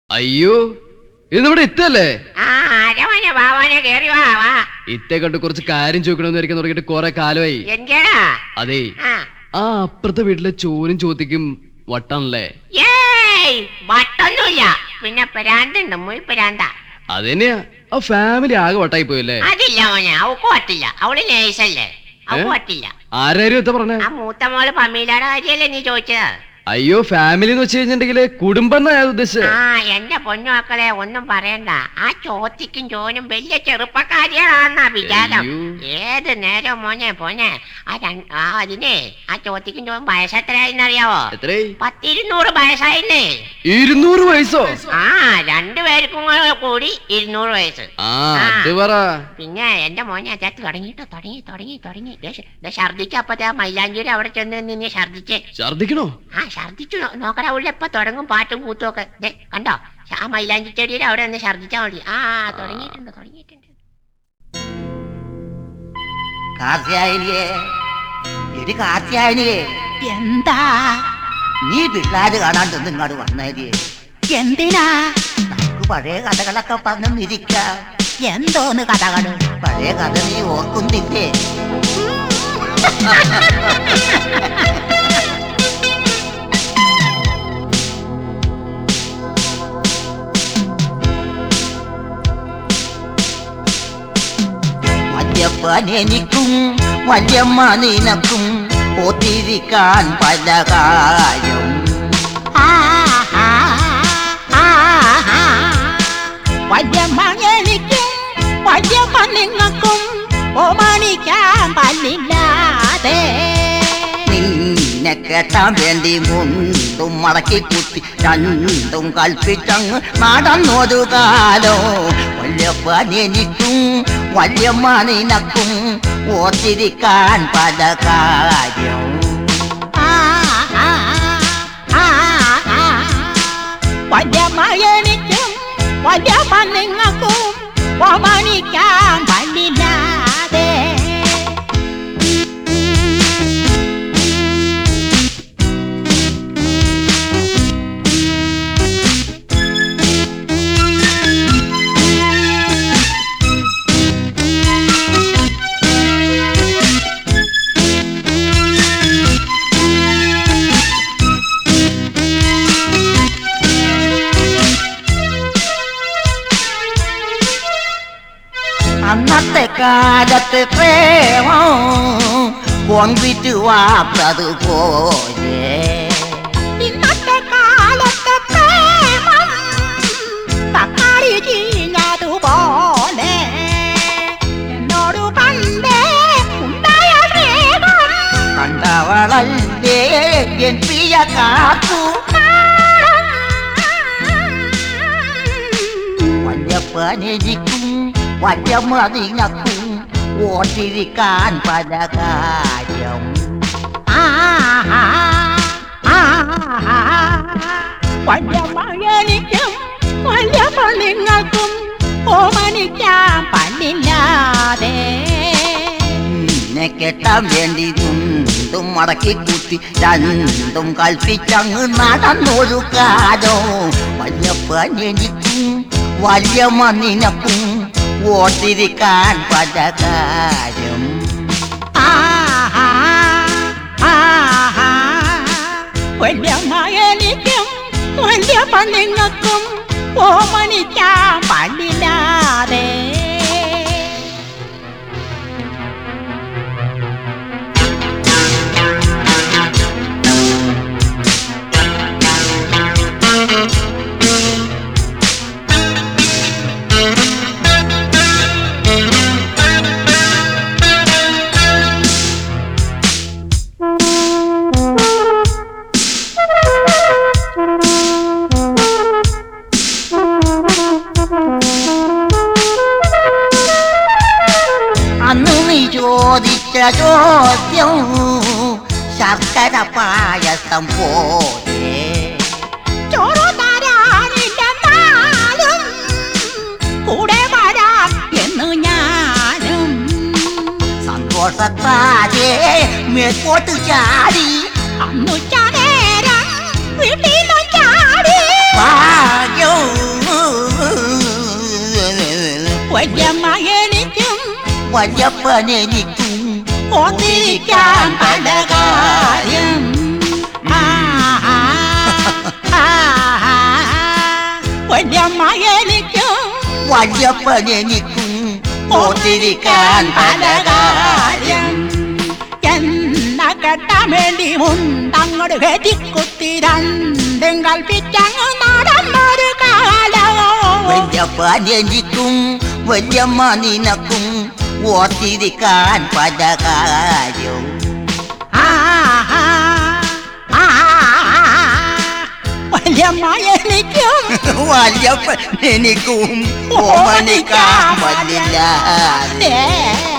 അയ്യോ ഇത് നമ്മുടെ ഇത്തല്ലേ ആ അരവനെ ബാവാനെ കേറി വാ വാ ഇത്തെ കണ്ട് കുറച്ച് കാര്യം ചോദിക്കണമെന്ന് ഇരിക്കാൻ തുടങ്ങിയിട്ട് കുറെ കാലമായി എന്റേടാ അതെ ആ ആ അപ്പുറത്തെ വീട്ടിലെ ചോനും ചോത്തിക്കും വട്ടാണല്ലേ ഏയ് വട്ടൊന്നുമില്ല പിന്നെ പെരാണ്ടുണ്ട് മുഴി പെരാണ്ട അതന്നെയാ ആ ഫാമിലി ആകെ വട്ടായി പോയല്ലേ അതില്ല മോനെ അവക്ക് പറ്റില്ല അവള് നേഴ്സല്ലേ അവക്ക് ഏ? പറ്റില്ല ആരാരും എത്ത പറഞ്ഞേ ആ മൂത്ത മോള് പമ്മീലയുടെ കാര്യല്ലേ നീ ചോദിച്ചത് അയ്യോ ഫാമിലി എന്ന് വെച്ച് കഴിഞ്ഞിട്ടുണ്ടെങ്കില് കുടുംബം എന്നാ ഞാൻ ഉദ്ദേശിച്ചത് ആ എന്റെ പൊന്നു മക്കളെ ഒന്നും പറയണ്ട ആ ചോത്തിക്കും ചോനും വലിയ ചെറുപ്പക്കാരികളാണെന്നാ വിചാരം അയ്യോ. ഏത് നേരം മോനെ പോനെ ആ രൺ- ആ അതിനെ ആ ചോത്തിക്കും ചോനും വയസ്സെത്രയായിന്നറിയാവോ എത്രേ പത്തിരുന്നൂറ് വയസ്സായിന്നേ ഇരുന്നൂറ് വയസ്സോ ആ രണ്ടുപേർക്കും കൂടി ഇരുന്നൂറ് വയസ്സ് ആ അത് പറ പിന്നെ എന്റെ മോനെ അതിനകത്ത് തുടങ്ങിട്ടോ തുടങ്ങി തുടങ്ങി തുടങ്ങി ഛർദിച്ചപ്പത്തെ ആ മൈലാഞ്ചൂര് അവിടെ ചെന്ന് നിന്ന് ഛർദിച്ചേ ഛർദിക്കണോ ആ ഛർദിച്ചു നോ- നോക്കടാ ഉള്ള എപ്പ തുടങ്ങും പാട്ടും കൂത്തും ഒക്കെ ദേ കണ്ടോ ആ മൈലാഞ്ചി ചെടിയുടെ അവിടെ നിന്ന് ഛർദിച്ചാ മതി ആ തുടങ്ങിയിട്ടുണ്ട് തുടങ്ങിയിട്ടുണ്ട് കാർത്തിയായനിയെ എടി കാർത്തിയായനിയെ എന്താ നീ പിള്ളേര് കാണാണ്ട് ഇങ്ങോട്ട് വന്നേരി എന്തിനാ നമുക്ക് പഴയ കഥകളൊക്കെ പറഞ്ഞിരിക്കാം എന്തോന്ന് കഥകള് പഴയ കഥ നീ ഓർക്കുന്നില്ലേ വല്യപ്പൻ എനിക്കും വല്യമ്മ നിനക്കും ഒത്തിരിക്കാൻ പല കാര്യം ആഹാ, ആഹാ. വല്യമ്മ എനിക്കും വല്യമ്മ നിങ്ങൾക്കും ഓമാനിക്കാൻ പല്ലില്ലാതെ നിന്നെ കേട്ടാൻ വേണ്ടി മുണ്ടും മടക്കി കുത്തി രണ്ടും കൽപ്പിച്ചങ്ങ് നടന്നൊരു കാലോ വല്യപ്പൻ എനിക്കും വല്യമ്മ നിനക്കും ഓർത്തിരിക്കാൻ പല കാര്യം ആഹാ, ആഹാ. വല്യമ്മ എനിക്കും വല്യമ്മ നിങ്ങൾക്കും ഓമാനിക്കാൻ പല്ലില്ലാതെ അന്നത്തെ കാലത്ത് പ്രേമം കോൺവിറ്റ് വാർത്തത് പോലെ ഇന്നത്തെ കാലത്തെ പ്രേമം തക്കാളി ചീഞ്ഞതുപോലെ എന്നോട് പണ്ടേ ഉണ്ടായ സ്നേഹം കണ്ടവളല്ലേ എൻ പ്രിയ കാത്തു വല്യപ്പനെനിക്കും വല്യമ്മ നിനക്കും ഓട്ടിരിക്കാൻ പല കാര്യം ആഹാ, ആഹാ. വല്യമ്മ എനിക്കും വല്യമ്മ നിങ്ങൾക്കും ഓമനിക്കാൻ പല്ലില്ലാതെ നിന്നെ കെട്ടാൻ വേണ്ടി തുണ്ടും മടക്കി കുത്തി രണ്ടും കൽപ്പിച്ചങ്ങ് നടന്നൊരു കാലോ വല്യപ്പനെനിക്കും വല്യമ്മ നിനക്കും ഓട്ടിരിക്കാൻ പല കാര്യം ആഹാ, ആഹാ. വല്യമ്മ എനിക്കും വല്യമ്മ നിങ്ങൾക്കും ഓമനിക്കാൻ പല്ലില്ലാതെ അന്ന് നീ ചോദിച്ച ചോദ്യം ശർക്കര പായസം പോലെ ചോറു തരാനില്ലെന്നാലും കൂടെ വരാം എന്നു ഞാനും സന്തോഷത്താലേ മേൽപോട്ട് ചാടി അന്നു നേരം വീട്ടിൽ ചാടി ഭാഗ്യം വല്യപ്പനെനിക്കും ഓർത്തിരിക്കാൻ പല കാര്യം ആഹാ, ആഹാ. വല്യമ്മ എനിക്കും വല്യപ്പനെനിക്കും ഓർത്തിരിക്കാൻ പല കാര്യം എന്ന കെട്ടാൻ വേണ്ടി മുണ്ടങ്ങോട് വെടിക്കുത്തി രണ്ടും കൽപ്പിച്ചങ്ങ് നടന്നൊരു കാലം വല്യപ്പനെനിക്കും വല്യമ്മ നിനക്കും ഓർത്തിരിക്കാൻ പല കാര്യം ആഹാ, ആഹാ. വല്യമ്മ എനിക്കും വല്യപ്പനെനിക്കും ഓമനിക്കാൻ പറ്റില്ല ഏ